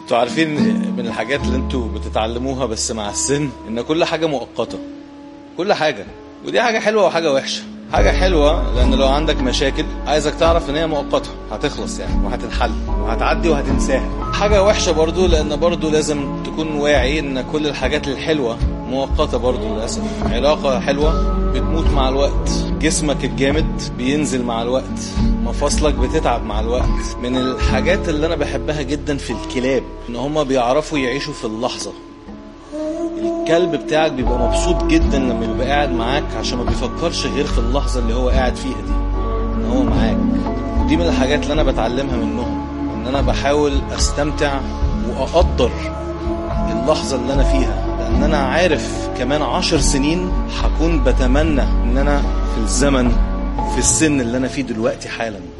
انتوا عارفين من الحاجات اللي انتوا بتتعلموها بس مع السن ان كل حاجة مؤقتة كل حاجة ودي حاجة حلوة وحاجة وحشة حاجة حلوة لأن لو عندك مشاكل عايزك تعرف إن هي مؤقتة هتخلص يعني وهتتحل وهتعدي وهتنساها حاجة وحشة برضو لأن برضو لازم تكون واعي إن كل الحاجات الحلوة مؤقتة برضو للأسف علاقة حلوة بتموت مع الوقت جسمك الجامد بينزل مع الوقت مفاصلك بتتعب مع الوقت من الحاجات اللي أنا بحبها جدا في الكلاب إن هما بيعرفوا يعيشوا في اللحظة الكلب بتاعك بيبقى مبسوط جدا لما بيبقى قاعد معاك عشان ما بيفكرش غير في اللحظة اللي هو قاعد فيها دي ان هو معاك ودي من الحاجات اللي انا بتعلمها منهم ان انا بحاول استمتع واقدر اللحظة اللي انا فيها لان انا عارف كمان عشر سنين هكون بتمنى ان انا في الزمن في السن اللي انا فيه دلوقتي حالا